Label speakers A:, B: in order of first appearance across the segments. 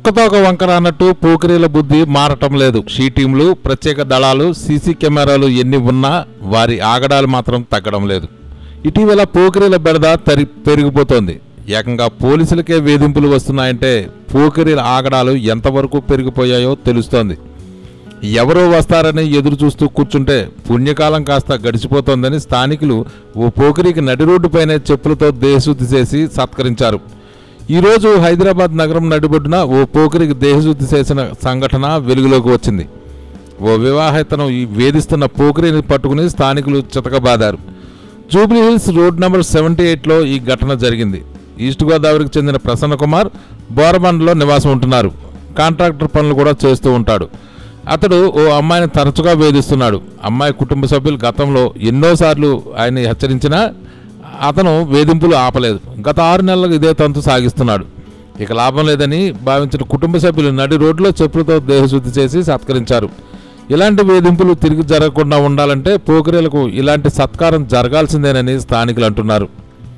A: కుక్కతోక వంకర అన్నట్టు పోకిరీల బుద్ధి మారటం లేదు షీ టీంలు ప్రత్యేక దళాలు సీసీ కెమెరాలు ఎన్ని ఉన్నా వారి ఆగడాలు మాత్రం తగ్గడం లేదు ఇటీవల పోకిరీల బెడద తరి పెరిగిపోతోంది ఏకంగా పోలీసులకే వేధింపులు వస్తున్నాయంటే పోకిరీల ఆగడాలు ఎంతవరకు పెరిగిపోయాయో తెలుస్తోంది ఎవరో వస్తారని ఎదురు చూస్తూ కూర్చుంటే పుణ్యకాలం కాస్త గడిచిపోతోందని స్థానికులు ఓ పోకిరికి నడి రోడ్డుపైనే చెప్పులతో దేహశుద్ధి చేసి సత్కరించారు ఈరోజు హైదరాబాద్ నగరం నడిబొడ్డున ఓ పోకిరికి దేహశుద్ధి చేసిన సంఘటన వెలుగులోకి వచ్చింది ఓ వివాహేతను ఈ వేధిస్తున్న పోకిరిని పట్టుకుని స్థానికులు చితకబాదారు Jubilee Hills road number seventy ఎయిట్లో ఈ ఘటన జరిగింది ఈస్ట్ గోదావరికి చెందిన ప్రసన్న కుమార్ బోరబండలో నివాసం ఉంటున్నారు కాంట్రాక్టర్ పనులు కూడా చేస్తూ ఉంటాడు అతడు ఓ అమ్మాయిని తరచుగా వేధిస్తున్నాడు అమ్మాయి కుటుంబ సభ్యులు గతంలో ఎన్నోసార్లు ఆయన్ని హెచ్చరించినా అతను వేధింపులు ఆపలేదు గత ఆరు నెలలకు ఇదే తంతు సాగిస్తున్నాడు ఇక లాభం లేదని భావించిన కుటుంబ సభ్యులు నడి రోడ్లో చెప్పులతో దేహశుద్ధి చేసి సత్కరించారు ఇలాంటి వేధింపులు తిరిగి జరగకుండా ఉండాలంటే పోకిరీలకు ఇలాంటి సత్కారం జరగాల్సిందేనని స్థానికులు అంటున్నారు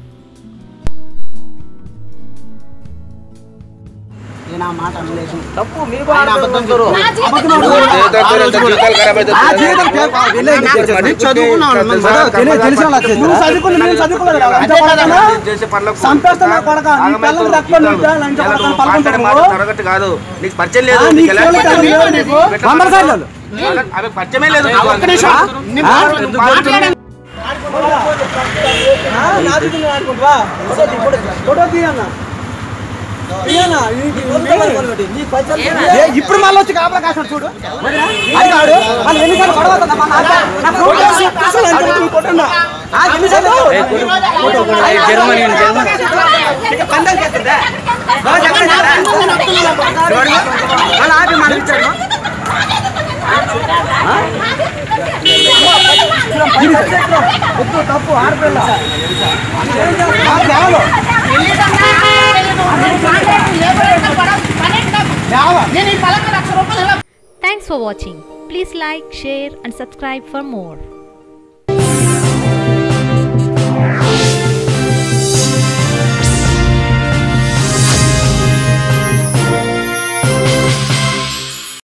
B: నేను ఆ మాట అనలేదు.
C: తప్పు మీకు
B: ఆయన అబద్ధం
C: ఆడుతున్నారు.
B: అబద్ధం ఆడుతున్నారు. ఆ జీవితం కేవలం ఆ వెళ్ళేది చేసేది. చదువుకున్నాడు మన చదువు తెలి- తెలిసిన వాళ్ళ చేసేది. నువ్వు చదువుకుని నేను చదువుకోలేదు కదా. అంతే కదా?
C: చేసే పనులకు
B: సంపేస్తున్నా కొడకా. నీ
C: ఆగమైతే
B: పిల్లలు రక్తం
C: ఉంటావు.
B: నీకు లంచ
C: ఇలా
B: కొడకా
C: నువ్వు
B: పలుకుంటావు
C: మాట్లాడే
B: నువ్వు.
C: మాట తరగతి కాదు నీకు పరిచయం
B: ఆ,
C: లేదు
B: నీకు
C: నీకు ఎలా
B: ఎవరు
C: పరిచయం
B: తెలియదు
C: లేదు?
B: నీకు?
C: పెట్ట
B: వందల సార్లు.
C: ఆమె పరిచయమే లేదు
B: ఆ, ఒక్క నిమిషం.
C: ఆ, ఎందుకు మాట్లాడే-
B: ఆ, నా దగ్గర నువ్వు ఆడుకుంటావా? ఫోటో తీయన్న. తీయన్న. ఈ- ఈ- ఏ, ఇప్పుడు మళ్ళీ వచ్చి కాపలా కాసాడు చూడు అది కాడు మళ్ళీ ఎన్నిసార్లు గొడవ అవుతుందా? మా నాన్న నా ఫోటో అసలు అంత ఉంటుంది కొట్టండి. ఆ, ఎన్నిసార్లు?
D: జర్మనీ
B: ఇక పందాలు చేస్తుందా? రోజు ఎక్కడ చేస్తుందా? చూడు. మళ్ళీ ఆపి మనం ఇచ్చాడు ఇది వద్దు, తప్పు ఆడపిల్ల ఆ, కేవలం
E: Thanks for watching. Please like, share and subscribe for more.